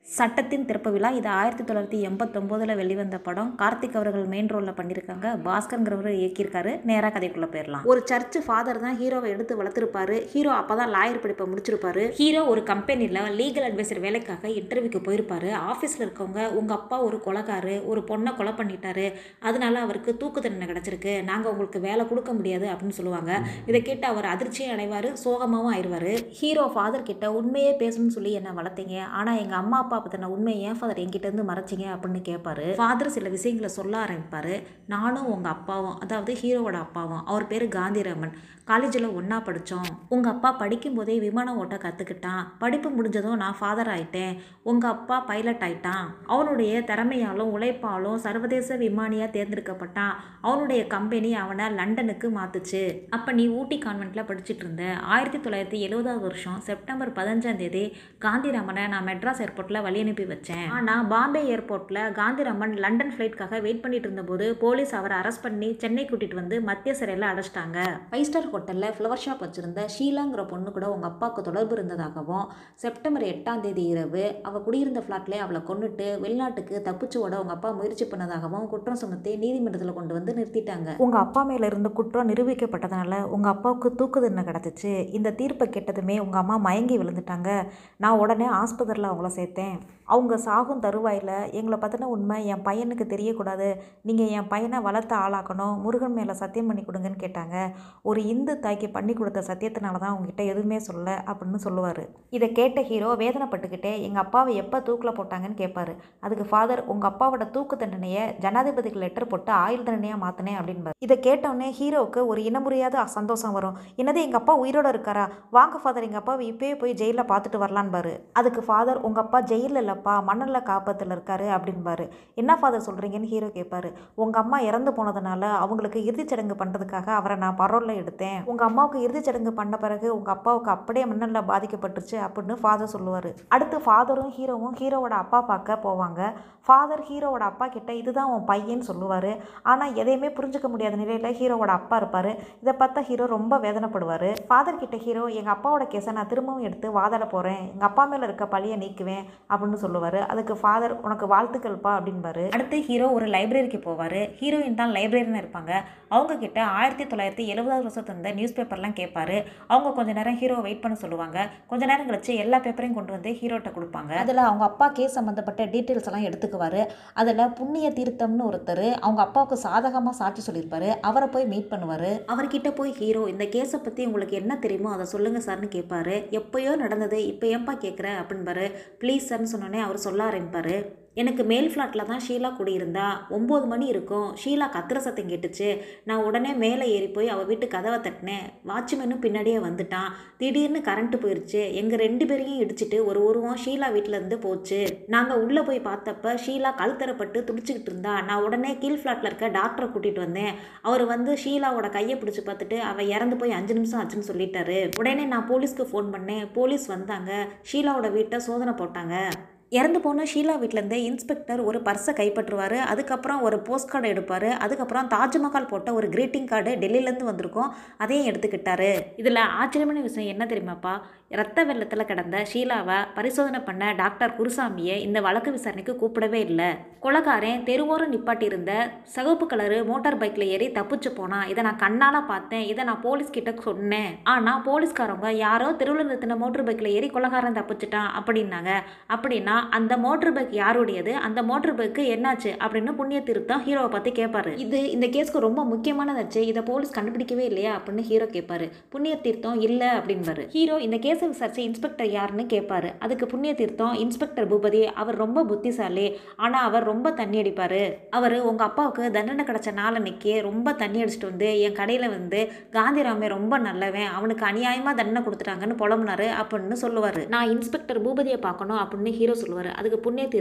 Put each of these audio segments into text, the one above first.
சட்டத்தின் திறப்பு விழா இது ஆயிரத்தி தொள்ளாயிரத்தி எண்பத்தொம்போதில் வெளிவந்த படம் கார்த்திக் அவர்கள் மெயின் ரோலில் பண்ணியிருக்காங்க பாஸ்கர்ங்கிறவர் இயக்கியிருக்காரு நேராக கதைக்குள்ளே போயிடலாம் ஒரு சர்ச் ஃபாதர் தான் ஹீரோவை எடுத்து வளர்த்துருப்பாரு ஹீரோ அப்போ தான் லாயர் படிப்பை முடிச்சிருப்பாரு ஹீரோ ஒரு கம்பெனியில் லீகல் அட்வைசர் வேலைக்காக இன்டர்வியூக்கு போயிருப்பாரு ஆஃபீஸில் இருக்கவங்க உங்கள் அப்பா ஒரு கொலைகாரு ஒரு பொண்ணை கொலை பண்ணிட்டாரு அதனால அவருக்கு தூக்கு தண்டனை கிடச்சிருக்கு நாங்கள் உங்களுக்கு வேலை கொடுக்க முடியாது அப்படின்னு சொல்லுவாங்க இதை கேட்டு அவர் அதிர்ச்சியும் அடைவார் சோகமாகவும் ஆயிடுவார் ஹீரோ ஃபாதர் கிட்ட உண்மையே பேசணும்னு சொல்லி என்னை வளர்த்தீங்க ஆனால் எங்கள் அம்மா அப்பா பற்றின உண்மையை ஏன் ஃபாதர் என்கிட்ட இருந்து மறைச்சிங்க அப்படின்னு கேட்பாரு ஃபாதர் சில விஷயங்களை சொல்ல ஆரம்பிப்பார் நானும் உங்கள் அப்பாவும் அதாவது ஹீரோவோட அப்பாவும் அவர் பேர் காந்திராமன் காலேஜில் ஒன்றா படித்தோம் உங்கள் அப்பா படிக்கும்போதே விமானம் ஓட்ட கற்றுக்கிட்டான் படிப்பு முடிஞ்சதும் நான் ஃபாதர் ஆயிட்டேன் உங்கள் அப்பா பைலட் ஆயிட்டான் அவனுடைய திறமையாலும் உழைப்பாலும் சர்வதேச விமானியாக தேர்ந்தெடுக்கப்பட்டான் அவனுடைய கம்பெனி அவனை லண்டனுக்கு மாத்துச்சு அப்போ நீ ஊட்டி கான்வென்ட்டில் படிச்சுட்டு இருந்த ஆயிரத்தி தொள்ளாயிரத்தி எழுபதாவது வருஷம் செப்டம்பர் பதினஞ்சாம் தேதி காந்திராமனை நான் மெட்ராஸ் ஏர்போர்ட்டில் வழி அனுப்பி வச்சேன் ஆனால் பாம்பே ஏர்போர்ட்டில் காந்திராமன் லண்டன் ஃப்ளைட்காக வெயிட் பண்ணிட்டு இருந்தபோது போலீஸ் அவரை அரெஸ்ட் பண்ணி சென்னை கூட்டிட்டு வந்து மத்திய சிறையில் அடைச்சிட்டாங்க ஃபைவ் ஸ்டார் ஹோட்டலில் ஃப்ளவர் ஷாப் வச்சிருந்த ஷீலாங்கிற பொண்ணு கூட உங்கள் அப்பாவுக்கு தொடர்பு இருந்ததாகவும் செப்டம்பர் எட்டாம் தேதி இரவு அவள் குடியிருந்த ஃப்ளாட்லேயே அவளை கொண்டுட்டு வெளிநாட்டுக்கு தப்பிச்சு ஓட உங்கள் அப்பா முயற்சி பண்ணதாகவும் குற்றம் சுமத்தி நீதிமன்றத்தில் கொண்டு வந்து நிறுத்திட்டாங்க உங்கள் அப்பா மேலே இருந்த குற்றம் நிரூபிக்கப்பட்டதுனால உங்கள் அப்பாவுக்கு தூக்கு தண்டனை கிடச்சிச்சு இந்த தீர்ப்பை கேட்டதுமே உங்கள் அம்மா மயங்கி விழுந்துட்டாங்க நான் உடனே ஆஸ்பத்திரியில் அவங்கள சேர்த்தேன் அவங்க சாகும் தருவாயில் எங்களை பற்றின உண்மை என் பையனுக்கு தெரியக்கூடாது நீங்கள் என் பையனை வளர்த்து ஆளாக்கணும் முருகன் மேலே சத்தியம் பண்ணி கொடுங்கன்னு கேட்டாங்க ஒரு இந்து தாய்க்கு பண்ணி கொடுத்த சத்தியத்தினால தான் உங்ககிட்ட எதுவுமே சொல்ல அப்படின்னு சொல்லுவார் இதை கேட்ட ஹீரோ வேதனைப்பட்டுக்கிட்டே எங்கள் அப்பாவை எப்போ தூக்கில் போட்டாங்கன்னு கேட்பாரு அதுக்கு ஃபாதர் உங்கள் அப்பாவோட தூக்கு தண்டனையை ஜனாதிபதிக்கு லெட்டர் போட்டு ஆயுள் தண்டனையாக மாற்றினேன் அப்படின்பார் இதை கேட்டோடனே ஹீரோவுக்கு ஒரு இனமுறியாத சந்தோஷம் வரும் என்னது எங்கள் அப்பா உயிரோட இருக்காரா வாங்க ஃபாதர் எங்கள் அப்பாவை இப்போயே போய் ஜெயிலில் பார்த்துட்டு வரலான்பாரு அதுக்கு ஃபாதர் உங்கள் அப்பா ஜெயிலில் இல்லைப்பா மணலில் காப்பத்தில் இருக்காரு அப்படின்பாரு என்ன ஃபாதர் சொல்கிறீங்கன்னு ஹீரோ கேட்பாரு உங்கள் அம்மா இறந்து போனதுனால அவங்களுக்கு இறுதிச் சடங்கு பண்ணுறதுக்காக அவரை நான் பரோலில் எடுத்தேன் உங்கள் அம்மாவுக்கு இறுதிச் சடங்கு பண்ண பிறகு உங்கள் அப்பாவுக்கு அப்படியே மண்ணலில் பாதிக்கப்பட்டுருச்சு அப்படின்னு ஃபாதர் சொல்லுவார் அடுத்து ஃபாதரும் ஹீரோவும் ஹீரோவோட அப்பா பார்க்க போவாங்க ஃபாதர் ஹீரோவோட அப்பா கிட்ட இதுதான் உன் பையன்னு சொல்லுவார் ஆனால் எதையுமே புரிஞ்சுக்க முடியாத நிலையில் ஹீரோவோட அப்பா இருப்பார் இதை பார்த்தா ஹீரோ ரொம்ப வேதனைப்படுவார் ஃபாதர் கிட்ட ஹீரோ எங்கள் அப்பாவோட கேஸை நான் திரும்பவும் எடுத்து வாதாட போகிறேன் எங்கள் அப்பா மேலே இருக்க பழியை நீக்குவேன் அப்படின்னு சொல்லுவார் அதுக்கு ஃபாதர் உனக்கு வாழ்த்துக்கள்ப்பா அப்படின்பாரு அடுத்து ஹீரோ ஒரு லைப்ரரிக்கு போவார் ஹீரோயின் தான் லைப்ரரின்னு இருப்பாங்க அவங்க கிட்ட ஆயிரத்தி தொள்ளாயிரத்தி எழுபதாவது வருஷத்து இருந்த நியூஸ் பேப்பர்லாம் கேட்பாரு அவங்க கொஞ்ச நேரம் ஹீரோ வெயிட் பண்ண சொல்லுவாங்க கொஞ்ச நேரம் கழிச்சு எல்லா பேப்பரையும் கொண்டு வந்து ஹீரோட்ட கொடுப்பாங்க அதில் அவங்க அப்பா கேஸ் சம்மந்தப்பட்ட டீட்டெயில்ஸ் எல்லாம் எடுத்துக்குவார் அதில் புண்ணிய தீர்த்தம்னு ஒருத்தர் அவங்க அப்பாவுக்கு சாதகமாக சாட்சி சொல்லியிருப்பாரு அவரை போய் மீட் பண்ணுவார் அவர்கிட்ட போய் ஹீரோ இந்த கேஸை பற்றி உங்களுக்கு என்ன தெரியுமோ அதை சொல்லுங்கள் சார்னு கேட்பாரு எப்பயோ நடந்தது இப்போ ஏன்பா கேட்குற அப்படின்பாரு ப்ளீஸ் சார்னு சொன்னோன்னே அவர் சொல்ல ஆரம்பிப்பார் எனக்கு மேல் ஃப்ளாட்டில் தான் ஷீலா குடியிருந்தா ஒம்பது மணி இருக்கும் ஷீலா கத்துற சத்தம் கேட்டுச்சு நான் உடனே மேலே ஏறி போய் அவள் வீட்டு கதவை தட்டினேன் வாட்ச்மேனும் பின்னாடியே வந்துட்டான் திடீர்னு கரண்ட்டு போயிடுச்சு எங்கள் ரெண்டு பேரையும் இடிச்சிட்டு ஒரு உருவம் ஷீலா வீட்டிலேருந்து போச்சு நாங்கள் உள்ளே போய் பார்த்தப்ப ஷீலா கழுத்தரப்பட்டு துடிச்சிக்கிட்டு இருந்தா நான் உடனே கீழ் ஃப்ளாட்டில் இருக்க டாக்டரை கூட்டிகிட்டு வந்தேன் அவர் வந்து ஷீலாவோட கையை பிடிச்சி பார்த்துட்டு அவள் இறந்து போய் அஞ்சு நிமிஷம் ஆச்சுன்னு சொல்லிட்டாரு உடனே நான் போலீஸ்க்கு ஃபோன் பண்ணேன் போலீஸ் வந்தாங்க ஷீலாவோட வீட்டை சோதனை போட்டாங்க இறந்து போன ஷீலா வீட்டிலேருந்து இன்ஸ்பெக்டர் ஒரு பர்ஸை கைப்பற்றுவார் அதுக்கப்புறம் ஒரு போஸ்ட் கார்டு எடுப்பார் அதுக்கப்புறம் தாஜ்மஹால் போட்ட ஒரு கிரீட்டிங் கார்டு டெல்லியிலேருந்து வந்திருக்கோம் அதையும் எடுத்துக்கிட்டாரு இதில் ஆச்சரியமான விஷயம் என்ன தெரியுமாப்பா ரத்த வெள்ளத்தில் கிடந்த ஷீலாவை பரிசோதனை பண்ண டாக்டர் குருசாமியை இந்த வழக்கு விசாரணைக்கு கூப்பிடவே இல்லை கொலகாரன் தெருவோரம் நிப்பாட்டியிருந்த சிவப்பு கலரு மோட்டார் பைக்கில் ஏறி தப்பிச்சு போனான் இதை நான் கண்ணால் பார்த்தேன் இதை நான் போலீஸ் கிட்ட சொன்னேன் ஆனால் போலீஸ்காரவங்க யாரோ தெருவில் நிறுத்தின மோட்டர் பைக்கில் ஏறி கொலகாரன் தப்பிச்சிட்டான் அப்படின்னாங்க அப்படின்னா அந்த மோட்டர் பைக் யாருடையது அந்த மோட்டர் பைக்கு என்னாச்சு அப்படின்னு புண்ணிய திருத்தம் ஹீரோவை பார்த்து கேட்பாரு இது இந்த கேஸ்க்கு ரொம்ப முக்கியமானதாச்சு இதை போலீஸ் கண்டுபிடிக்கவே இல்லையா அப்படின்னு ஹீரோ கேட்பாரு புண்ணிய தீர்த்தம் இல்லை அப்படின்பாரு ஹீரோ இந்த கேஸை விசாரிச்ச இன்ஸ்பெக்டர் யாருன்னு கேட்பாரு அதுக்கு புண்ணிய தீர்த்தம் இன்ஸ்பெக்டர் பூபதி அவர் ரொம்ப புத்திசாலி ஆனால் அவர் ரொம்ப தண்ணி அடிப்பார் அவர் உங்கள் அப்பாவுக்கு தண்டனை கிடச்ச நாளன்னைக்கு ரொம்ப தண்ணி அடிச்சிட்டு வந்து என் கடையில் வந்து காந்திராமே ரொம்ப நல்லவன் அவனுக்கு அநியாயமாக தண்டனை கொடுத்துட்டாங்கன்னு புலம்புனாரு அப்படின்னு சொல்லுவார் நான் இன்ஸ்பெக்டர் பூபதியை பார்க்கணும் அப்படின்னு ஹீரோ சொல்லுவார் அதுக்கு புண்ணிய தீர்த்தம் அவர்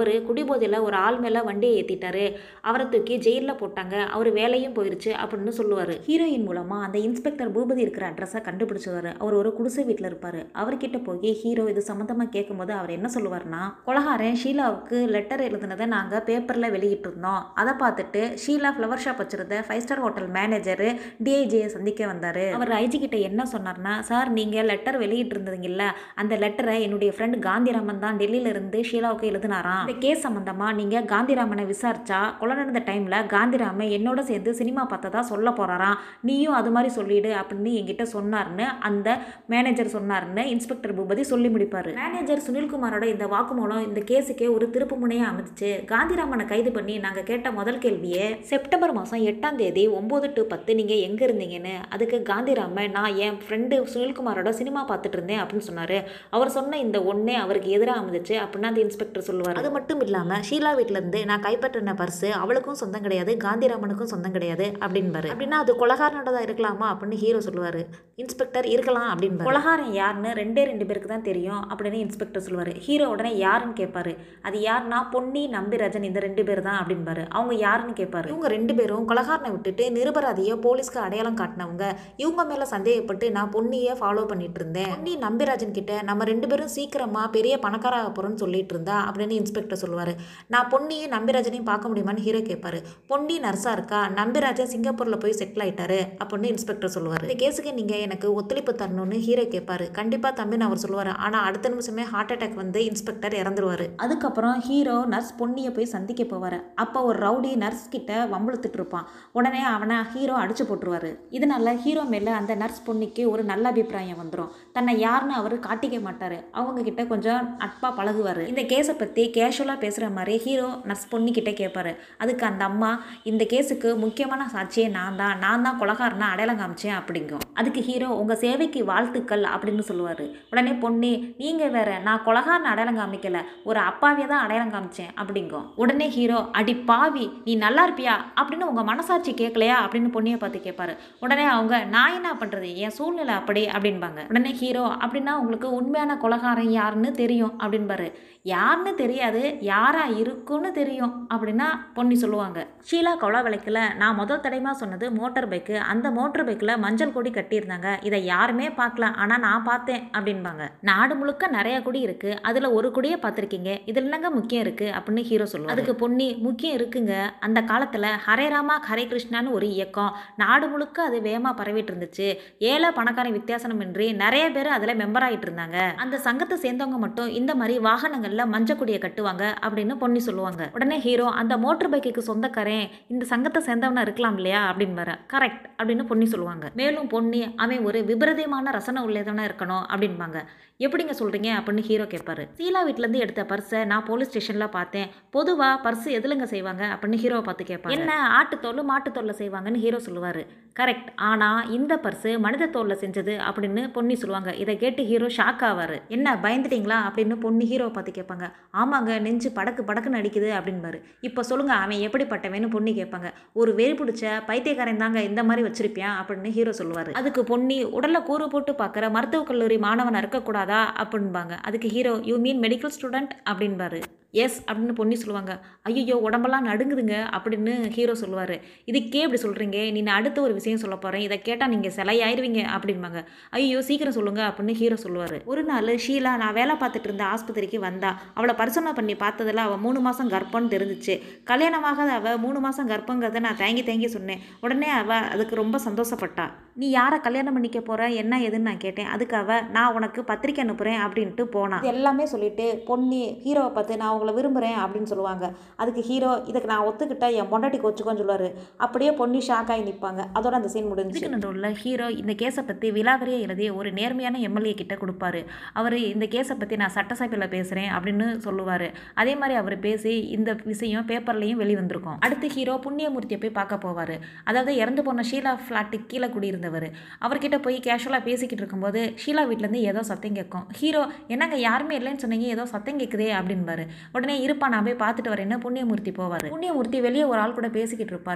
அவர் குடிபோதையில் ஒரு ஆள் மேலே வண்டியை ஏற்றிட்டாரு அவரை தூக்கி ஜெயிலில் போட்டாங்க அவர் வேலையும் போயிருச்சு அப்படின்னு சொல்லுவார் ஹீரோயின் மூலமாக அந்த இன்ஸ்பெக்டர் பூபதி இருக்கிற அட்ரஸை கண்டுபிடிச்சவர் அவர் ஒரு குடிசை வீட்டில் இருப்பார் அவர்கிட்ட போய் ஹீரோ இது சம்மந்தமாக கேட்கும்போது அவர் என்ன சொல்லுவார்னா கொலகாரன் ஷீலாவுக்கு லெட்டர் எழுதுனதை நாங்கள் பேப்பரில் வெளியிட்டிருந்தோம் அதை பார்த்துட்டு ஷீலா ஃப்ளவர் ஷாப் வச்சிருந்த ஃபைவ் ஸ்டார் ஹோட்டல் மேனேஜர் டிஐஜியை சந்திக்க வந்தார் அவர் ஐஜி கிட்ட என்ன சொன்னார்னா சார் நீங்கள் லெட்டர் வெளியிட்டிருந்தீங்கல்ல அந்த லெட்டரை என்னுடைய ஃப்ரெண்ட் காந்திராமன் தான் டெல்லியில இருந்து ஷீலாவுக்கு எழுதினாராம் இந்த கேஸ் சம்பந்தமாக நீங்கள் காந்திராமனை விசாரிச்சா கொலை நடந்த டைமில் காந்திராமன் என்னோட சேர்ந்து சினிமா பார்த்ததா சொல்ல போறாராம் நீயும் அது மாதிரி சொல்லிடு அப்படின்னு என்கிட்ட சொன்னார்னு அந்த மேனேஜர் சொன்னார்னு இன்ஸ்பெக்டர் பூபதி சொல்லி முடிப்பார் மேனேஜர் சுனில்குமாரோட இந்த வாக்குமூலம் இந்த கேஸுக்கே ஒரு திருப்பு முனையாக அமைச்சு காந்திராமனை கைது பண்ணி நாங்கள் கேட்ட முதல் கேள்வியே செப்டம்பர் மாதம் எட்டாம் தேதி ஒம்பது டு பத்து நீங்கள் எங்கே இருந்தீங்கன்னு அதுக்கு காந்திராமன் நான் என் ஃப்ரெண்டு சுனில்குமாரோட சினிமா பார்த்துட்டு இருந்தேன் அப்படின்னு சொன்னார் அவர் சொன்ன இந்த ஒன்றே அவருக்கு எதிராக அமைஞ்சிச்சு அப்படின்னு அந்த இன்ஸ்பெக்டர் சொல்லுவார் அது மட்டும் இல்லாமல் ஷீலா வீட்டிலேருந்து நான் கைப்பற்றின பர்ஸு அவளுக்கும் சொந்தம் கிடையாது காந்திராமனுக்கும் சொந்தம் கிடையாது அப்படின்பாரு அப்படின்னா அது கொலகாரனோடதா இருக்கலாமா அப்படின்னு ஹீரோ சொல்லுவார் இன்ஸ்பெக்டர் இருக்கலாம் அப்படின்னு கொலகாரன் யாருன்னு ரெண்டே ரெண்டு பேருக்கு தான் தெரியும் அப்படின்னு இன்ஸ்பெக்டர் சொல்லுவார் ஹீரோ உடனே யாருன்னு கேட்பாரு அது யாருன்னா பொன்னி நம்பிராஜன் இந்த ரெண்டு பேர் தான் அப்படின்பாரு அவங்க யாருன்னு கேட்பாரு இவங்க ரெண்டு பேரும் கொலகாரனை விட்டுட்டு நிரபராதியை போலீஸ்க்கு அடையாளம் காட்டினவங்க இவங்க மேல சந்தேகப்பட்டு நான் பொன்னியை ஃபாலோ பண்ணிட்டு இருந்தேன் பொன்னி நம்பிராஜன் கிட்ட நம்ம ரெண்டு பேரும் சீக்கிரமா பெரிய பணக்காராக போறோம்னு சொல்லிட்டு இருந்தா அப்படின்னு இன்ஸ்பெக்டர் சொல்லுவாரு நான் பொன்னியும் நம்பிராஜனையும் பார்க்க முடியுமான்னு ஹீரோ கேட்பாரு பொன்னி நர்ஸா இருக்கா நம்பிராஜன் சிங்கப்பூர்ல போய் செட்டில் ஆயிட்டாரு அப்படின்னு இன்ஸ்பெக்டர் சொல்லுவாரு இந்த கேஸுக்கு நீங்க எனக்கு ஒத்துழைப்பு தரணும்னு ஹீரோ கேட்பாரு கண்டிப்பா தம்பின்னு அவர் சொல்லுவாரு ஆனா அடுத்த நிமிஷமே ஹார்ட் அட்டாக் வந்து இன்ஸ்பெக்டர் இறந்துருவாரு அதுக்கப்புறம் ஹீரோ நர்ஸ் பொன்னியை போய் சந்திக்க போவாரு அப்போ ஒரு ரவுடி நர்ஸ் கிட்ட வம்பளுத்துட்டு இருப்பான் உடனே அவனை ஹீரோ அடிச்சு போட்டுருவாரு இதனால ஹீரோ மேல அந்த நர்ஸ் பொண்ணுக்கு ஒரு நல்ல அபிப்பிராயம் வந்துடும் தன்னை யாருன்னு அவர் காட்டிக்க மாட்டாரு அவங்க கிட்ட கொஞ்சம் நட்பா பழகுவார் இந்த கேஸை பற்றி கேஷுவலாக பேசுகிற மாதிரி ஹீரோ நர்ஸ் பொண்ணு கிட்ட கேட்பாரு அதுக்கு அந்த அம்மா இந்த கேஸுக்கு முக்கியமான சாட்சியே நான் தான் நான் தான் கொலகாரனை அடையாளம் காமிச்சேன் அப்படிங்கும் அதுக்கு ஹீரோ உங்கள் சேவைக்கு வாழ்த்துக்கள் அப்படின்னு சொல்லுவார் உடனே பொண்ணு நீங்கள் வேற நான் கொலகாரனை அடையாளம் காமிக்கல ஒரு அப்பாவியை தான் அடையாளம் காமிச்சேன் அப்படிங்கும் உடனே ஹீரோ அடி பாவி நீ நல்லா இருப்பியா அப்படின்னு உங்கள் மனசாட்சி கேட்கலையா அப்படின்னு பொண்ணியை பார்த்து கேட்பாரு உடனே அவங்க நான் என்ன பண்ணுறது என் சூழ்நிலை அப்படி அப்படின்பாங்க உடனே ஹீரோ அப்படின்னா உங்களுக்கு உண்மையான கொலகாரன் யாருன்னு தெரியும் அப்படின்பாரு யாருன்னு தெரியாது யாரா இருக்குன்னு தெரியும் அப்படின்னா பொன்னி சொல்லுவாங்க ஷீலா கொலை விளக்கில் நான் முதல் தடைமா சொன்னது மோட்டார் பைக்கு அந்த மோட்டார் பைக்கில் மஞ்சள் கொடி கட்டியிருந்தாங்க இதை யாருமே பார்க்கல ஆனால் நான் பார்த்தேன் அப்படின்பாங்க நாடு முழுக்க நிறைய கொடி இருக்கு அதில் ஒரு கொடியை பார்த்துருக்கீங்க இதில் என்னங்க முக்கியம் இருக்கு அப்படின்னு ஹீரோ சொல்லுவாங்க அதுக்கு பொன்னி முக்கியம் இருக்குங்க அந்த காலத்தில் ஹரே ராமா ஹரே கிருஷ்ணான்னு ஒரு இயக்கம் நாடு முழுக்க அது வேகமாக பரவிட்டு இருந்துச்சு ஏழை பணக்காரன் வித்தியாசனமின்றி நிறைய பேர் அதில் மெம்பர் ஆகிட்டு இருந்தாங்க அந்த சங்கத்தை சேர்ந்தவங்க மட்டும் இந்த மாதிரி வாகனங்களில் மஞ்சள் கொடியை கட்டுவாங்க அப்படின்னு பொன்னி சொல்லுவாங்க உடனே ஹீரோ அந்த மோட்டர் பைக்குக்கு சொந்தக்காரன் இந்த சங்கத்தை சேர்ந்தவனா இருக்கலாம் இல்லையா அப்படின்னு கரெக்ட் அப்படின்னு பொன்னி சொல்லுவாங்க மேலும் பொன்னி அவன் ஒரு விபரீதமான ரசனை உள்ளதவனா இருக்கணும் அப்படின்பாங்க எப்படிங்க சொல்கிறீங்க அப்படின்னு ஹீரோ கேட்பாரு சீலா வீட்டிலேருந்து எடுத்த பர்ஸை நான் போலீஸ் ஸ்டேஷனில் பார்த்தேன் பொதுவாக பர்ஸ் எதுலங்க செய்வாங்க அப்படின்னு ஹீரோவை பார்த்து கேட்பாங்க என்ன ஆட்டுத்தோல் மாட்டுத்தோலில் செய்வாங்கன்னு ஹீரோ சொல்லுவார் கரெக்ட் ஆனால் இந்த பர்ஸு மனித தோலில் செஞ்சது அப்படின்னு பொன்னி சொல்லுவாங்க இதை கேட்டு ஹீரோ ஷாக் ஆவார் என்ன பயந்துட்டீங்களா அப்படின்னு பொன்னி ஹீரோவை பார்த்து கேட்பாங்க ஆமாங்க நெஞ்சு படக்கு படக்குன்னு அடிக்குது அப்படின்பாரு இப்போ சொல்லுங்க அவன் எப்படிப்பட்டவன்னு பொன்னி கேட்பாங்க ஒரு வெறி பிடிச்ச பைத்தியக்காரன் தாங்க இந்த மாதிரி வச்சிருப்பியான் அப்படின்னு ஹீரோ சொல்லுவார் அதுக்கு பொன்னி உடல்ல கூறு போட்டு பார்க்குற மருத்துவக் கல்லூரி மாணவன் இருக்கக்கூடாதா அப்படின்பாங்க அதுக்கு hero you mean medical student அப்படின்பாரு எஸ் அப்படின்னு பொன்னி சொல்லுவாங்க ஐயோ உடம்பெல்லாம் நடுங்குதுங்க அப்படின்னு ஹீரோ சொல்லுவார் இதுக்கே இப்படி சொல்கிறீங்க நீ நான் அடுத்த ஒரு விஷயம் சொல்ல போகிறேன் இதை கேட்டால் நீங்கள் சிலையாயிருவீங்க அப்படின்பாங்க ஐயோ சீக்கிரம் சொல்லுங்க அப்படின்னு ஹீரோ சொல்லுவார் ஒரு நாள் ஷீலா நான் வேலை பார்த்துட்டு இருந்த ஆஸ்பத்திரிக்கு வந்தா அவளை பரிசோதனை பண்ணி பார்த்ததில் அவள் மூணு மாதம் கர்ப்பம்னு தெரிஞ்சிச்சு கல்யாணமாகாத அவள் மூணு மாதம் கர்ப்பங்கிறத நான் தேங்கி தேங்கி சொன்னேன் உடனே அவள் அதுக்கு ரொம்ப சந்தோஷப்பட்டா நீ யாரை கல்யாணம் பண்ணிக்க போற என்ன ஏதுன்னு நான் கேட்டேன் அதுக்கு அவ நான் உனக்கு பத்திரிக்கை அனுப்புகிறேன் அப்படின்ட்டு போனான் இது எல்லாமே சொல்லிட்டு பொன்னி ஹீரோவை பார்த்து நான் உங்களை விரும்புகிறேன் அப்படின்னு சொல்லுவாங்க அதுக்கு ஹீரோ இதுக்கு நான் ஒத்துக்கிட்டா என் பொண்டாட்டி கொச்சுக்கோன்னு சொல்லுவார் அப்படியே பொன்னி ஷாக் ஆகி நிற்பாங்க அதோட அந்த சீன் முடிஞ்சு நடுவில் ஹீரோ இந்த கேஸை பற்றி விலாவரியை எழுதி ஒரு நேர்மையான எம்எல்ஏ கிட்ட கொடுப்பாரு அவர் இந்த கேஸை பற்றி நான் சட்டசபையில் பேசுகிறேன் அப்படின்னு சொல்லுவார் அதே மாதிரி அவர் பேசி இந்த விஷயம் பேப்பர்லேயும் வெளிவந்திருக்கும் அடுத்து ஹீரோ புண்ணியமூர்த்தியை போய் பார்க்க போவார் அதாவது இறந்து போன ஷீலா ஃப்ளாட்டுக்கு கீழே குடியிருந்தவர் அவர்கிட்ட போய் கேஷுவலாக பேசிக்கிட்டு இருக்கும்போது ஷீலா வீட்டிலேருந்து ஏதோ சத்தம் கேட்கும் ஹீரோ என்னங்க யாருமே இல்லைன்னு சொன்னீங்க ஏதோ சத்தம் கேட்குதே அப்படின்பாரு உடனே இருப்பா நான் போய் பார்த்துட்டு வரேன்னு புண்ணியமூர்த்தி போவார் புண்ணியமூர்த்தி வெளியே ஒரு ஆள் கூட பேசிக்கிட்டு இருப்பாரு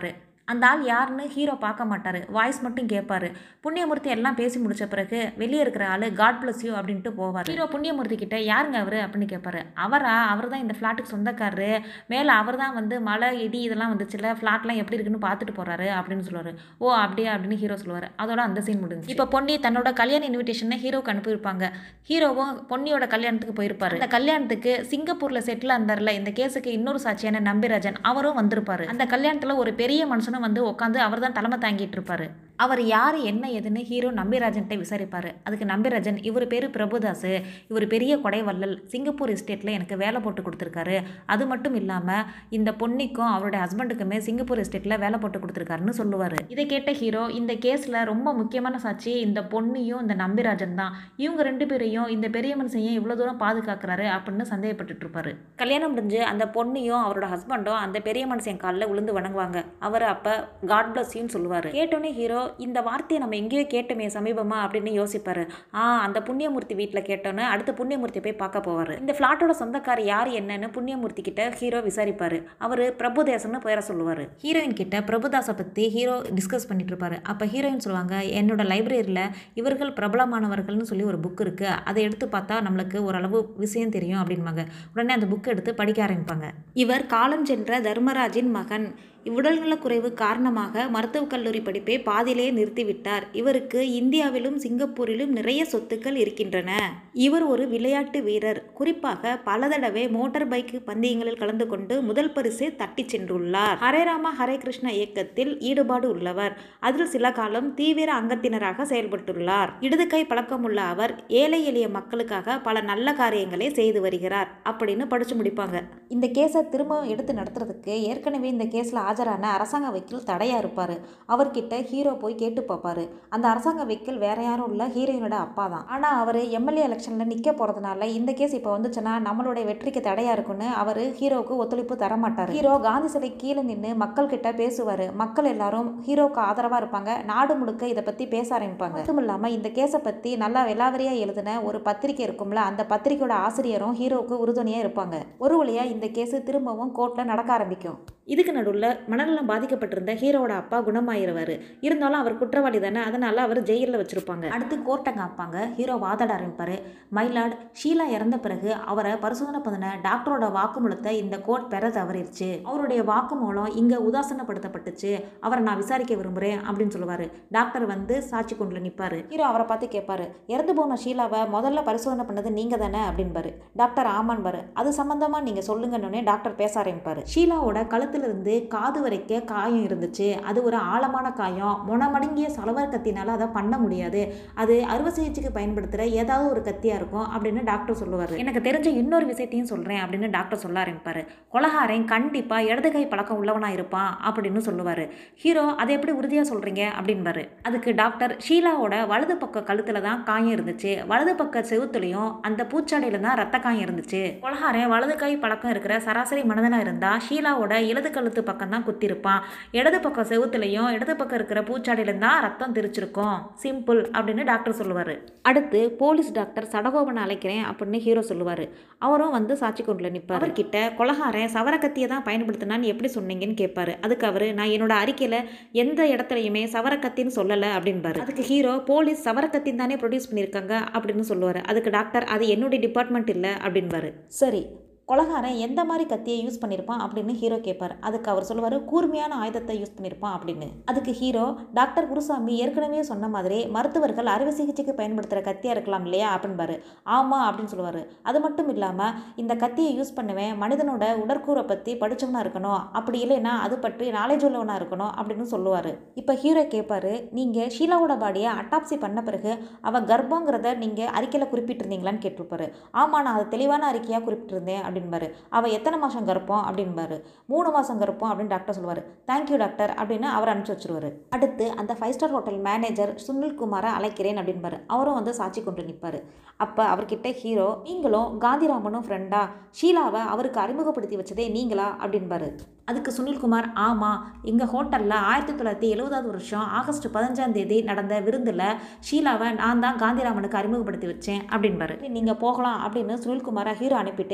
அந்த ஆள் யாருன்னு ஹீரோ பார்க்க மாட்டார் வாய்ஸ் மட்டும் கேட்பாரு புண்ணியமூர்த்தி எல்லாம் பேசி முடிச்ச பிறகு வெளியே இருக்கிற ஆள் காட் பிளஸ் யூ அப்படின்ட்டு போவார் ஹீரோ புண்ணியமூர்த்தி கிட்ட யாருங்க அவர் அப்படின்னு கேட்பாரு அவரா அவர் தான் இந்த ஃப்ளாட்டுக்கு சொந்தக்காரரு மேலே அவர் தான் வந்து மழை இடி இதெல்லாம் வந்துச்சுல ஃப்ளாட்லாம் எப்படி இருக்குன்னு பார்த்துட்டு போறாரு அப்படின்னு சொல்லுவார் ஓ அப்படியா அப்படின்னு ஹீரோ சொல்லுவார் அதோட அந்த சீன் முடிஞ்சு இப்போ பொன்னி தன்னோட கல்யாண இன்விடேஷனை ஹீரோக்கு அனுப்பியிருப்பாங்க ஹீரோவும் பொன்னியோட கல்யாணத்துக்கு போயிருப்பாரு அந்த கல்யாணத்துக்கு சிங்கப்பூர்ல செட்டில் இருந்தார்ல இந்த கேஸுக்கு இன்னொரு சாட்சியான நம்பிராஜன் அவரும் வந்திருப்பாரு அந்த கல்யாணத்துல ஒரு பெரிய மனுஷனும் வந்து உட்காந்து அவர் தான் தலைமை தாங்கிட்டு இருப்பாரு அவர் யார் என்ன ஏதுன்னு ஹீரோ நம்பிராஜன்கிட்ட விசாரிப்பார் அதுக்கு நம்பிராஜன் இவர் பேர் பிரபுதாஸ் இவர் பெரிய கொடைவள்ளல் சிங்கப்பூர் எஸ்டேட்டில் எனக்கு வேலை போட்டு கொடுத்துருக்காரு அது மட்டும் இல்லாமல் இந்த பொன்னிக்கும் அவருடைய ஹஸ்பண்டுக்குமே சிங்கப்பூர் எஸ்டேட்டில் வேலை போட்டு கொடுத்துருக்காருன்னு சொல்லுவார் இதை கேட்ட ஹீரோ இந்த கேஸில் ரொம்ப முக்கியமான சாட்சி இந்த பொன்னியும் இந்த நம்பிராஜன் தான் இவங்க ரெண்டு பேரையும் இந்த பெரிய மனுஷன் ஏன் இவ்வளோ தூரம் பாதுகாக்கிறாரு அப்படின்னு சந்தேகப்பட்டுட்டு இருப்பாரு கல்யாணம் முடிஞ்சு அந்த பொண்ணையும் அவரோட ஹஸ்பண்டும் அந்த பெரிய மனுஷன் காலில் விழுந்து வணங்குவாங்க அவர் அப்போ காட் பிளஸ் யூன்னு சொல்லுவார் கேட்டோன்னே ஹீரோ இந்த வார்த்தையை நம்ம எங்கேயோ கேட்டோமே சமீபமா அப்படின்னு யோசிப்பாரு ஆ அந்த புண்ணியமூர்த்தி வீட்டில் கேட்டோன்னு அடுத்த புண்ணியமூர்த்தி போய் பார்க்க போவார் இந்த ஃப்ளாட்டோட சொந்தக்கார் யார் என்னன்னு புண்ணியமூர்த்தி கிட்ட ஹீரோ விசாரிப்பாரு அவர் பிரபுதேசன்னு பேர சொல்லுவார் ஹீரோயின் கிட்ட பிரபுதாஸை பற்றி ஹீரோ டிஸ்கஸ் பண்ணிட்டு இருப்பாரு அப்போ ஹீரோயின் சொல்லுவாங்க என்னோட லைப்ரரியில் இவர்கள் பிரபலமானவர்கள்னு சொல்லி ஒரு புக் இருக்கு அதை எடுத்து பார்த்தா நம்மளுக்கு ஓரளவு விஷயம் தெரியும் அப்படின்பாங்க உடனே அந்த புக்கை எடுத்து படிக்க ஆரம்பிப்பாங்க இவர் காலம் சென்ற தர்மராஜின் மகன் இவ்வுடல்நலக்குறைவு காரணமாக மருத்துவக் கல்லூரி படிப்பை பாதியிலே நிறுத்திவிட்டார் இவருக்கு இந்தியாவிலும் சிங்கப்பூரிலும் நிறைய சொத்துக்கள் இருக்கின்றன இவர் ஒரு விளையாட்டு வீரர் குறிப்பாக பல தடவை மோட்டார் பைக் பந்தயங்களில் கலந்து கொண்டு முதல் பரிசை தட்டிச் சென்றுள்ளார் ஹரே ராமா ஹரே கிருஷ்ணா இயக்கத்தில் ஈடுபாடு உள்ளவர் அதில் சில காலம் தீவிர அங்கத்தினராக செயல்பட்டுள்ளார் இடது கை பழக்கமுள்ள அவர் ஏழை எளிய மக்களுக்காக பல நல்ல காரியங்களை செய்து வருகிறார் அப்படின்னு படிச்சு முடிப்பாங்க இந்த கேஸை திரும்ப எடுத்து நடத்துறதுக்கு ஏற்கனவே இந்த கேஸில் ஆஜரான அரசாங்க வக்கீல் தடையாக இருப்பார் அவர்கிட்ட ஹீரோ போய் கேட்டு பார்ப்பாரு அந்த அரசாங்க வக்கீல் வேற யாரும் இல்லை ஹீரோயினோட அப்பா தான் ஆனால் அவர் எம்எல்ஏ எலெக்ஷனில் நிற்க போகிறதுனால இந்த கேஸ் இப்போ வந்துச்சுன்னா நம்மளுடைய வெற்றிக்கு தடையாக இருக்குன்னு அவர் ஹீரோவுக்கு ஒத்துழைப்பு தர மாட்டார் ஹீரோ காந்தி சிலை கீழே நின்று மக்கள் கிட்ட பேசுவார் மக்கள் எல்லாரும் ஹீரோவுக்கு ஆதரவாக இருப்பாங்க நாடு முழுக்க இதை பற்றி பேச ஆரம்பிப்பாங்க மட்டும் இல்லாமல் இந்த கேஸை பற்றி நல்லா விலாவரியாக எழுதின ஒரு பத்திரிக்கை இருக்கும்ல அந்த பத்திரிக்கையோட ஆசிரியரும் ஹீரோவுக்கு உறுதுணையாக இருப்பாங்க ஒரு வழியாக இந்த கேஸ் திரும்பவும் கோர்ட்டில் நடக்க ஆரம்பிக்கும் இதுக்கு நடுவில் மனநலம் பாதிக்கப்பட்டிருந்த ஹீரோவோட அப்பா குணமாயிருவார் இருந்தாலும் அவர் குற்றவாளி தானே அதனால அவர் ஜெயிலில் வச்சிருப்பாங்க அடுத்து கோர்ட்டை காப்பாங்க ஹீரோ வாதாட ஆரம்பிப்பார் மயிலாட் ஷீலா இறந்த பிறகு அவரை பரிசோதனை பண்ணின டாக்டரோட வாக்குமூலத்தை இந்த கோர்ட் பெற தவறிடுச்சு அவருடைய வாக்குமூலம் இங்கே உதாசனப்படுத்தப்பட்டுச்சு அவரை நான் விசாரிக்க விரும்புகிறேன் அப்படின்னு சொல்லுவார் டாக்டர் வந்து சாட்சி கொண்டுல நிற்பார் ஹீரோ அவரை பார்த்து கேட்பாரு இறந்து போன ஷீலாவை முதல்ல பரிசோதனை பண்ணது நீங்கள் தானே அப்படின்பாரு டாக்டர் ஆமான்பாரு அது சம்மந்தமாக நீங்கள் சொல்லுங்கன்னு டாக்டர் பேச ஆரம்பிப்பார் ஷீலாவோட கழுத்திலிருந்து காது வரைக்க காயம் இருந்துச்சு அது ஒரு ஆழமான காயம் முனமடங்கிய சலவர் கத்தினால அதை பண்ண முடியாது அது அறுவை சிகிச்சைக்கு பயன்படுத்துகிற ஏதாவது ஒரு கத்தியாக இருக்கும் அப்படின்னு டாக்டர் சொல்லுவார் எனக்கு தெரிஞ்ச இன்னொரு விஷயத்தையும் சொல்கிறேன் அப்படின்னு டாக்டர் சொல்ல ஆரம்பிப்பார் கொலகாரன் கண்டிப்பாக இடது கை பழக்கம் உள்ளவனாக இருப்பான் அப்படின்னு சொல்லுவார் ஹீரோ அதை எப்படி உறுதியாக சொல்கிறீங்க அப்படின்பாரு அதுக்கு டாக்டர் ஷீலாவோட வலது பக்க கழுத்தில் தான் காயம் இருந்துச்சு வலது பக்க செவுத்துலையும் அந்த பூச்சாடியில தான் ரத்த காயம் இருந்துச்சு கொலகாரன் வலது கை பழக்கம் இருக்கிற சராசரி மனிதனாக இருந்தால் ஷீலாவோட இடது கழுத்து பக்கம் தான் குத்திருப்பான் இடது பக்கம் செவுத்துலையும் இடது பக்கம் இருக்கிற பூச்சாடியில தான் ரத்தம் தெரிச்சிருக்கும் சிம்பிள் அப்படின்னு டாக்டர் சொல்லுவார் அடுத்து போலீஸ் டாக்டர் சடகோபனை அழைக்கிறேன் அப்படின்னு ஹீரோ சொல்லுவார் அவரும் வந்து சாட்சி கொண்டுல நிற்பார் அவர்கிட்ட கொலகாரன் சவரக்கத்தியை தான் பயன்படுத்தினான்னு எப்படி சொன்னீங்கன்னு கேட்பாரு அதுக்கு அவர் நான் என்னோட அறிக்கையில் எந்த இடத்துலையுமே சவரக்கத்தின்னு சொல்லலை அப்படின்பாரு அதுக்கு ஹீரோ போலீஸ் சவரக்கத்தின் தானே ப்ரொடியூஸ் பண்ணியிருக்காங்க அப்படின்னு சொல்லுவார் அதுக்கு டாக்டர் அது என்னுடைய டிபார்ட்மெண்ட் இல்லை அப்படின்பாரு சரி கொலகாரன் எந்த மாதிரி கத்தியை யூஸ் பண்ணியிருப்பான் அப்படின்னு ஹீரோ கேட்பார் அதுக்கு அவர் சொல்லுவார் கூர்மையான ஆயுதத்தை யூஸ் பண்ணியிருப்பான் அப்படின்னு அதுக்கு ஹீரோ டாக்டர் குருசாமி ஏற்கனவே சொன்ன மாதிரி மருத்துவர்கள் அறுவை சிகிச்சைக்கு பயன்படுத்துகிற கத்தியாக இருக்கலாம் இல்லையா அப்படின்பாரு ஆமாம் அப்படின்னு சொல்லுவார் அது மட்டும் இல்லாமல் இந்த கத்தியை யூஸ் பண்ணுவேன் மனிதனோட உடற்கூரை பற்றி படித்தவனா இருக்கணும் அப்படி இல்லைன்னா அது பற்றி நாலேஜ் உள்ளவனாக இருக்கணும் அப்படின்னு சொல்லுவார் இப்போ ஹீரோ கேட்பாரு நீங்கள் ஷீலாவோட பாடியை அட்டாப்சி பண்ண பிறகு அவள் கர்ப்பங்கிறத நீங்கள் அறிக்கையில் குறிப்பிட்டிருந்தீங்களான்னு கேட்டிருப்பாரு ஆமாம் நான் அது தெளிவான அறிக்கையாக குறிப்பிட்டிருந்தேன் அப்படின்பாரு அவள் எத்தனை மாதம் கருப்போம் அப்படின்பாரு மூணு மாதம் கருப்போம் அப்படின்னு டாக்டர் சொல்லுவார் தேங்க்யூ டாக்டர் அப்படின்னு அவர் அனுப்பிச்சி வச்சிருவாரு அடுத்து அந்த five star hotel manager Sunil குமாரை அழைக்கிறேன் அப்படின்பாரு அவரும் வந்து சாட்சி கொண்டு நிற்பார் அப்போ அவர்கிட்ட ஹீரோ நீங்களும் காந்திராமனும் ஃப்ரெண்டா ஷீலாவை அவருக்கு அறிமுகப்படுத்தி வச்சதே நீங்களா அப்படின்பாரு அதுக்கு சுனில்குமார் ஆமாம் எங்கள் ஹோட்டலில் ஆயிரத்தி தொள்ளாயிரத்தி எழுபதாவது வருஷம் ஆகஸ்ட் பதினஞ்சாம் தேதி நடந்த விருந்தில் ஷீலாவை நான் தான் காந்திராமனுக்கு அறிமுகப்படுத்தி வச்சேன் அப்படின்பாரு நீங்கள் போகலாம் அப்படின்னு சுனில்குமாரை ஹீரோ அனுப்பிட்டு இப்போ ஜட்ஜை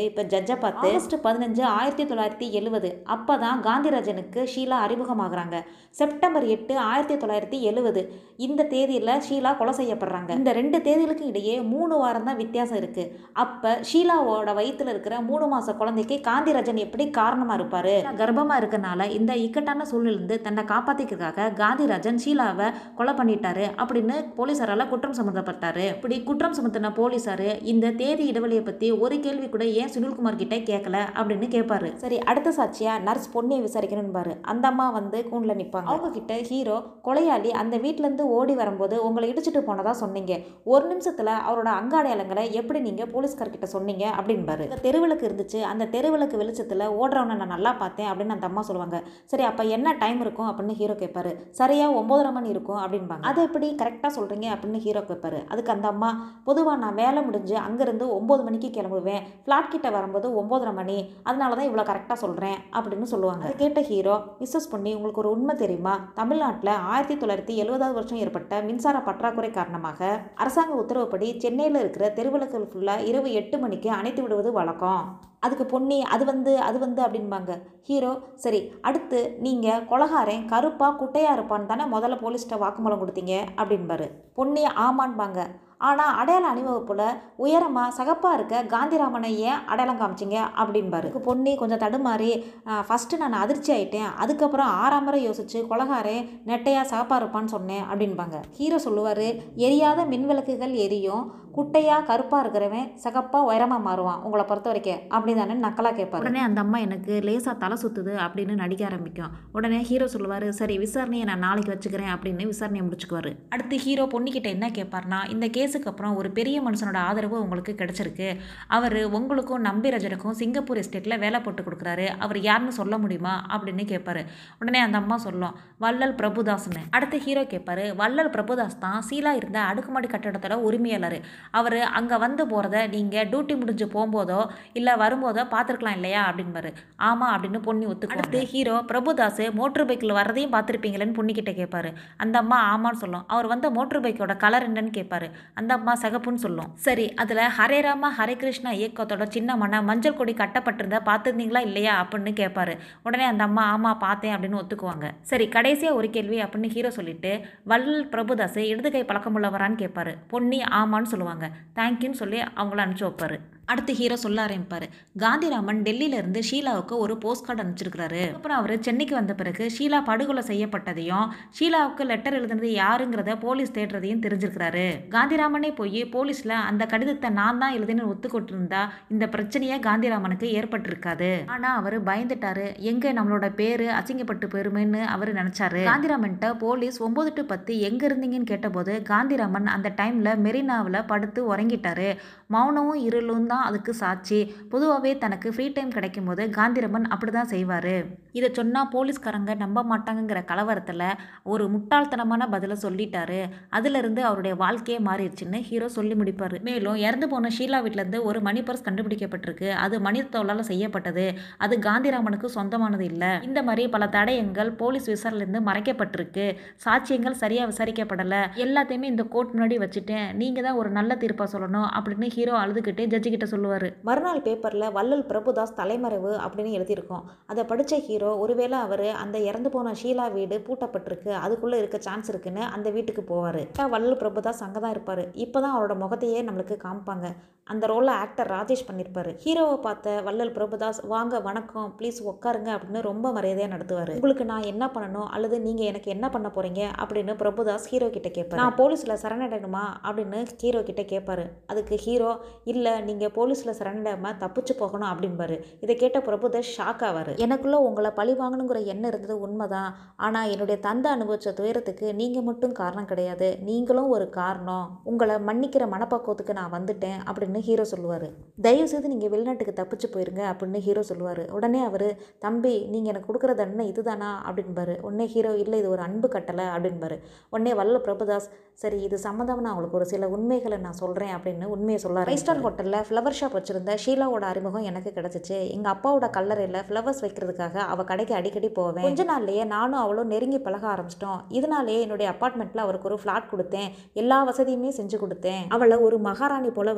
ஜட்ஜை பார்த்து ஆகஸ்ட் பதினஞ்சு ஆயிரத்தி தொள்ளாயிரத்தி எழுவது அப்போ தான் காந்திராஜனுக்கு ஷீலா அறிமுகமாகறாங்க செப்டம்பர் எட்டு ஆயிரத்தி தொள்ளாயிரத்தி எழுவது இந்த தேதியில் ஷீலா கொலை செய்யப்படுறாங்க இந்த ரெண்டு தேதிகளுக்கும் இடையே மூணு வாரம் தான் வித்தியாசம் இருக்குது அப்போ ஷீலாவோட வயித்துல இருக்கிற மூணு மாத குழந்தைக்கு காந்திராஜன் எப்படி காரணமாக இருப்பார் கர்ப்பமாக இருக்கனால இந்த இக்கட்டான சூழ்நிலிருந்து தன்னை காப்பாற்றிக்கிறதுக்காக காந்திராஜன் ஷீலாவை கொலை பண்ணிட்டாரு அப்படின்னு போலீஸாரால் குற்றம் சுமத்தப்பட்டாரு இப்படி குற்றம் சுமத்தின போலீஸார் இந்த தேதி இடைவெளியை பற்றி ஒரு கேள்வி கூட ஏன் சுனில்குமார் கிட்ட கேட்கல அப்படின்னு கேட்பாரு சரி அடுத்த சாட்சியா நர்ஸ் பொண்ணியை விசாரிக்கணும்பாரு அந்த அம்மா வந்து கூண்டில் நிற்பாங்க அவங்க கிட்ட ஹீரோ கொலையாளி அந்த வீட்டிலேருந்து ஓடி வரும்போது உங்களை இடிச்சிட்டு போனதா சொன்னீங்க ஒரு நிமிஷத்தில் அவரோட அங்காடையாளங்களை எப்படி நீங்கள் போலீஸ்கார்கிட்ட சொன்னீங்க அப்படின்பாரு இந்த தெருவிளக்கு இருந்துச்சு அந்த தெருவிளக்கு வெளிச்சத்தில் ஓடுறவனை நான் நல்லா பார்த்தேன் அப்படின்னு அந்த அம்மா சொல்லுவாங்க சரி அப்போ என்ன டைம் இருக்கும் அப்படின்னு ஹீரோ கேட்பாரு சரியா ஒம்போதரை மணி இருக்கும் அப்படின்பாங்க அதை எப்படி கரெக்டாக சொல்கிறீங்க அப்படின்னு ஹீரோ கேட்பாரு அதுக்கு அந்த அம்மா பொதுவாக நான் வேலை முடிஞ்சு அங்கேருந்து ஒம்பது மணிக்கு கிளம்புவேன் ஃப்ளாட் கிட்ட வரும்போது ஒம்போதரை மணி அதனால தான் இவ்வளோ கரெக்டாக சொல்கிறேன் அப்படின்னு சொல்லுவாங்க அதை கேட்ட ஹீரோ மிஸ்ஸஸ் பொன்னி உங்களுக்கு ஒரு உண்மை தெரியுமா தமிழ்நாட்டில் ஆயிரத்தி தொள்ளாயிரத்தி எழுபதாவது வருஷம் ஏற்பட்ட மின்சார பற்றாக்குறை காரணமாக அரசாங்க உத்தரவுப்படி சென்னையில் இருக்கிற தெருவிளக்குகள் ஃபுல்லாக இரவு எட்டு மணிக்கு அணைத்து விடுவது வழக்கம் அதுக்கு பொன்னி அது வந்து அது வந்து அப்படின்பாங்க ஹீரோ சரி அடுத்து நீங்கள் கொலகாரன் கருப்பாக குட்டையாக இருப்பான்னு தானே முதல்ல போலீஸ்கிட்ட வாக்குமூலம் கொடுத்தீங்க அப்படின்பாரு பொன்னி ஆமான்பாங்க ஆனால் அடையாள அணிவகுப்பில் உயரமாக சகப்பாக இருக்க காந்திராமனை ஏன் அடையாளம் காமிச்சிங்க அப்படின்பாரு இதுக்கு பொன்னி கொஞ்சம் தடுமாறி ஃபஸ்ட்டு நான் அதிர்ச்சி ஆயிட்டேன் அதுக்கப்புறம் ஆறாம் முறை யோசிச்சு கொலகாரே நெட்டையாக சகப்பாக இருப்பான்னு சொன்னேன் அப்படின்பாங்க ஹீரோ சொல்லுவார் எரியாத மின்விளக்குகள் எரியும் குட்டையாக கருப்பாக இருக்கிறவன் சகப்பாக உயரமாக மாறுவான் உங்களை பொறுத்த வரைக்கும் அப்படி தானே நக்கலாக கேட்பாரு உடனே அந்த அம்மா எனக்கு லேசாக தலை சுத்துது அப்படின்னு நடிக்க ஆரம்பிக்கும் உடனே ஹீரோ சொல்லுவார் சரி விசாரணையை நான் நாளைக்கு வச்சுக்கிறேன் அப்படின்னு விசாரணையை முடிச்சுக்குவார் அடுத்து ஹீரோ பொண்ணுக்கிட்ட என்ன கேட்பார்னா இந்த கேஸுக்கு அப்புறம் ஒரு பெரிய மனுஷனோட ஆதரவு உங்களுக்கு கிடைச்சிருக்கு அவர் உங்களுக்கும் நம்பிரஜனுக்கும் சிங்கப்பூர் எஸ்டேட்டில் வேலை போட்டு கொடுக்குறாரு அவர் யாருன்னு சொல்ல முடியுமா அப்படின்னு கேட்பாரு உடனே அந்த அம்மா சொல்லும் வள்ளல் பிரபுதாஸ்னு அடுத்து ஹீரோ கேட்பாரு வள்ளல் பிரபுதாஸ் தான் சீலா இருந்த அடுக்குமாடி கட்டடத்தோட உரிமையாளர் அவர் அங்கே வந்து போகிறத நீங்கள் டியூட்டி முடிஞ்சு போகும்போதோ இல்லை வரும்போதோ பார்த்துருக்கலாம் இல்லையா அப்படின்பாரு ஆமாம் அப்படின்னு பொண்ணி ஒத்துக்கு அடுத்து ஹீரோ பிரபுதாஸ் மோட்டர் பைக்கில் வரதையும் பார்த்துருப்பீங்களேன்னு பொண்ணிக்கிட்ட கேட்பாரு அந்த அம்மா ஆமான்னு சொல்லும் அவர் வந்த மோட்டர் பைக்கோட கலர் என்னன்னு கேட்பாரு அந்த அம்மா சகப்புன்னு சொல்லும் சரி அதில் ஹரே ராமா ஹரே கிருஷ்ணா இயக்கத்தோட சின்ன மன மஞ்சள் கொடி கட்டப்பட்டிருந்தா பார்த்துருந்தீங்களா இல்லையா அப்படின்னு கேட்பாரு உடனே அந்த அம்மா ஆமாம் பார்த்தேன் அப்படின்னு ஒத்துக்குவாங்க சரி கடைசியாக ஒரு கேள்வி அப்படின்னு ஹீரோ சொல்லிட்டு வள்ளல் பிரபுதாஸ் இடது கை பழக்கமுள்ளவரான்னு கேட்பாரு பொன்னி ஆமான்னு சொல்லுவாங்க தேங்க்யூன்னு சொல்லி அவங்கள அனுப்பிச்சு வைப்பாரு அடுத்து ஹீரோ சொல்ல ஆரம்பிப்பார் காந்திராமன் டெல்லியிலேருந்து ஷீலாவுக்கு ஒரு போஸ்ட் கார்டு அனுப்பிச்சிருக்கிறாரு அப்புறம் அவர் சென்னைக்கு வந்த பிறகு ஷீலா படுகொலை செய்யப்பட்டதையும் ஷீலாவுக்கு லெட்டர் எழுதுனது யாருங்கிறத போலீஸ் தேடுறதையும் தெரிஞ்சிருக்கிறாரு காந்திராமனே போய் போலீஸில் அந்த கடிதத்தை நான் தான் எழுதினு ஒத்துக்கொட்டிருந்தா இந்த பிரச்சனையே காந்திராமனுக்கு ஏற்பட்டிருக்காது ஆனால் அவர் பயந்துட்டாரு எங்கே நம்மளோட பேர் அசிங்கப்பட்டு போயிருமேன்னு அவர் நினச்சாரு காந்திராமன்ட்ட போலீஸ் ஒம்பது டு பத்து எங்கே இருந்தீங்கன்னு கேட்டபோது காந்திராமன் அந்த டைமில் மெரினாவில் படுத்து உறங்கிட்டாரு மௌனமும் இருளும் தான் அதுக்கு சாட்சி பொதுவாகவே தனக்கு ஃப்ரீ டைம் கிடைக்கும் போது காந்திரமன் அப்படி தான் செய்வார் இதை சொன்னால் போலீஸ்காரங்க நம்ப மாட்டாங்கங்கிற கலவரத்தில் ஒரு முட்டாள்தனமான பதிலை சொல்லிட்டாரு அதிலிருந்து அவருடைய வாழ்க்கையே மாறிடுச்சுன்னு ஹீரோ சொல்லி முடிப்பார் மேலும் இறந்து போன ஷீலா வீட்டிலேருந்து ஒரு மணி பர்ஸ் கண்டுபிடிக்கப்பட்டிருக்கு அது மனித தோலால் செய்யப்பட்டது அது காந்திராமனுக்கு சொந்தமானது இல்லை இந்த மாதிரி பல தடயங்கள் போலீஸ் விசாரணையிலேருந்து மறைக்கப்பட்டிருக்கு சாட்சியங்கள் சரியாக விசாரிக்கப்படலை எல்லாத்தையுமே இந்த கோர்ட் முன்னாடி வச்சுட்டேன் நீங்கள் தான் ஒரு நல்ல தீர்ப்பாக சொல்லணும் அப்படின்னு ஹீரோ அழுதுகிட்டு ஜட்ஜி கிட்ட சொல்லுவார் மறுநாள் பேப்பரில் வள்ளல் பிரபுதாஸ் தலைமறைவு அப்படின்னு எழுதியிருக்கோம் அதை படித்த ஹீரோ ஒருவேளை அவர் அந்த இறந்து போன ஷீலா வீடு பூட்டப்பட்டிருக்கு அதுக்குள்ளே இருக்க சான்ஸ் இருக்குன்னு அந்த வீட்டுக்கு போவார் வள்ளல் பிரபுதாஸ் அங்கே தான் இருப்பார் இப்போ தான் அவரோட முகத்தையே நம்மளுக்கு காமிப்பாங்க அந்த ரோலில் ஆக்டர் ராஜேஷ் பண்ணியிருப்பாரு ஹீரோவை பார்த்த வள்ளல் பிரபுதாஸ் வாங்க வணக்கம் ப்ளீஸ் உட்காருங்க அப்படின்னு ரொம்ப மரியாதையாக நடத்துவார் உங்களுக்கு நான் என்ன பண்ணணும் அல்லது நீங்கள் எனக்கு என்ன பண்ண போகிறீங்க அப்படின்னு பிரபுதாஸ் ஹீரோ கிட்ட கேட்பாரு நான் போலீஸில் சரணடையணுமா அப்படின்னு ஹீரோ கிட்ட கேட்பாரு அதுக்கு ஹீரோ இல்லை நீங்கள் போலீஸில் சரணடையாமல் தப்பிச்சு போகணும் அப்படின்பாரு இதை கேட்ட பிரபுதாஸ் ஷாக் ஆவார் எனக்குள்ளே உங்களை பழி வாங்கணுங்கிற எண்ணம் இருந்தது உண்மைதான் ஆனால் என்னுடைய தந்தை அனுபவிச்ச துயரத்துக்கு நீங்கள் மட்டும் காரணம் கிடையாது நீங்களும் ஒரு காரணம் உங்களை மன்னிக்கிற மனப்பக்குவத்துக்கு நான் வந்துட்டேன் அப்படின்னு ஹீரோ சொல்லுவார் தயவுசெய்து நீங்கள் வெளிநாட்டுக்கு தப்பிச்சு போயிருங்க அப்படின்னு ஹீரோ சொல்லுவார் உடனே அவர் தம்பி நீங்கள் எனக்கு கொடுக்குற தண்டனை இதுதானா அப்படின்பாரு உடனே ஹீரோ இல்லை இது ஒரு அன்பு கட்டளை அப்படின்பாரு உடனே வல்ல பிரபுதாஸ் சரி இது சம்மந்தமாக நான் உங்களுக்கு ஒரு சில உண்மைகளை நான் சொல்கிறேன் அப்படின்னு உண்மையை சொல்ல ஃபைவ் ஸ்டார் ஹோட்டலில் ஃப்ளவர் ஷாப் வச்சுருந்த ஷீலாவோட அறிமுகம் எனக்கு கிடச்சிச்சு எங்கள் அப்பாவோட கல்லறையில் ஃப்ளவர்ஸ் வைக்கிறதுக்காக அவள் கடைக்கு அடிக்கடி போவேன் கொஞ்ச நாள்லயே நானும் அவளும் நெருங்கி பழக ஆரம்பிச்சிட்டோம் இதனாலேயே என்னுடைய அப்பார்ட்மெண்ட்டில் அவருக்கு ஒரு ஃப்ளாட் கொடுத்தேன் எல்லா வசதியுமே செஞ்சு கொடுத்தேன் அவளை ஒரு மகாராணி போல வச்சுருந்தேன்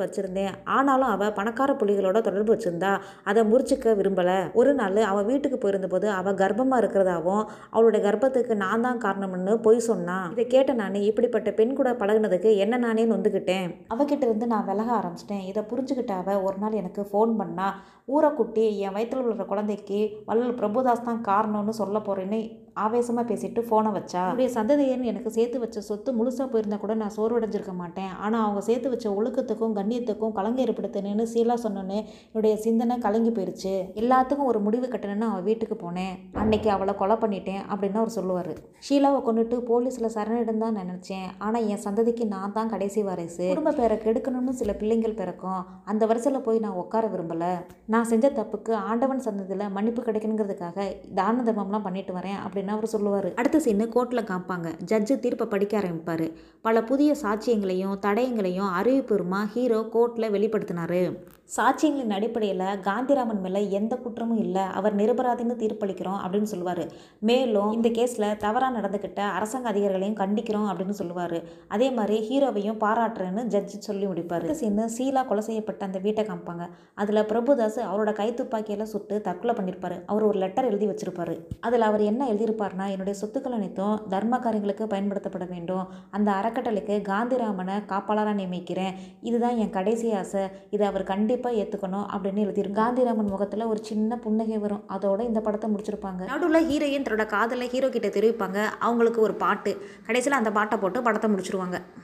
விரும்பினேன் ஆனாலும் அவள் பணக்கார புலிகளோட தொடர்பு வச்சிருந்தா அதை முறிச்சிக்க விரும்பலை ஒரு நாள் அவள் வீட்டுக்கு போயிருந்தபோது அவள் கர்ப்பமாக இருக்கிறதாவும் அவளுடைய கர்ப்பத்துக்கு நான் தான் காரணம்னு பொய் சொன்னான் இதை கேட்ட நான் இப்படிப்பட்ட பெண் கூட பழகுனதுக்கு என்ன நானே நொந்துக்கிட்டேன் அவகிட்ட இருந்து நான் விலக ஆரம்பிச்சிட்டேன் இதை புரிஞ்சுக்கிட்ட அவ ஒரு நாள் எனக்கு ஃபோன் பண்ணா ஊரை குட்டி என் வயிற்றில் உள்ள குழந்தைக்கு வள்ளல் பிரபுதாஸ் தான் காரணம்னு சொல்ல போறேன்னு ஆவேசமாக பேசிட்டு ஃபோனை வச்சா என்னுடைய சந்ததியன் எனக்கு சேர்த்து வச்ச சொத்து முழுசாக போயிருந்தா கூட நான் சோர்வடைஞ்சிருக்க மாட்டேன் ஆனால் அவங்க சேர்த்து வச்ச ஒழுக்கத்துக்கும் கண்ணியத்துக்கும் கலங்க ஏற்படுத்தினேன்னு சீலா சொன்னோன்னே என்னுடைய சிந்தனை கலங்கி போயிருச்சு எல்லாத்துக்கும் ஒரு முடிவு கட்டணும்னு அவள் வீட்டுக்கு போனேன் அன்னைக்கு அவளை கொலை பண்ணிட்டேன் அப்படின்னு அவர் சொல்லுவார் ஷீலாவை கொண்டுட்டு போலீஸில் சரணிடம் தான் நினச்சேன் ஆனால் என் சந்ததிக்கு நான் தான் கடைசி வாரிசு குடும்ப பேரை கெடுக்கணும்னு சில பிள்ளைங்கள் பிறக்கும் அந்த வரிசையில் போய் நான் உட்கார விரும்பலை நான் செஞ்ச தப்புக்கு ஆண்டவன் சந்ததியில் மன்னிப்பு கிடைக்கணுங்கிறதுக்காக தான தர்மம்லாம் பண்ணிட்டு வரேன் அப்படின்னு அவர் சொல்லுவார் அடுத்த சீனு கோர்ட்டில் காப்பாங்க ஜட்ஜு தீர்ப்பை படிக்க ஆரம்பிப்பார் பல புதிய சாட்சியங்களையும் தடயங்களையும் அறிவிப்பூர்வமாக ஹீரோ கோர்ட்டில் வெளிப்படுத்தினார் சாட்சியங்களின் அடிப்படையில் காந்திராமன் மேலே எந்த குற்றமும் இல்லை அவர் நிரபராதின்னு தீர்ப்பளிக்கிறோம் அப்படின்னு சொல்லுவார் மேலும் இந்த கேஸில் தவறாக நடந்துக்கிட்ட அரசாங்க அதிகாரிகளையும் கண்டிக்கிறோம் அப்படின்னு சொல்லுவார் அதே மாதிரி ஹீரோவையும் பாராட்டுறேன்னு ஜட்ஜி சொல்லி முடிப்பார் சீனு சீலா கொலை செய்யப்பட்ட அந்த வீட்டை காமிப்பாங்க அதில் பிரபுதாஸ் அவரோட கைத்துப்பாக்கியில் சுட்டு தற்கொலை பண்ணியிருப்பார் அவர் ஒரு லெட்டர் எழுதி வச்சிருப்பாரு அதில் அவர் என்ன எழுதியிருப்பார்னா என்னுடைய சொத்துக்கள் அனைத்தும் தர்ம காரியங்களுக்கு பயன்படுத்தப்பட வேண்டும் அந்த அறக்கட்டளைக்கு காந்திராமனை காப்பாளராக நியமிக்கிறேன் இதுதான் என் கடைசி ஆசை இதை அவர் கண்டிப்பாக ஏற்றுக்கணும் அப்படின்னு எழுதியிருக்கு காந்திராமன் முகத்தில் ஒரு சின்ன புன்னகை வரும் அதோட இந்த படத்தை முடிச்சிருப்பாங்க நடுவில் ஹீரோயின் தன்னோட காதலை ஹீரோ கிட்ட தெரிவிப்பாங்க அவங்களுக்கு ஒரு பாட்டு கடைசியில் அந்த பாட்டை போட்டு படத்தை முடிச்சிருவாங்க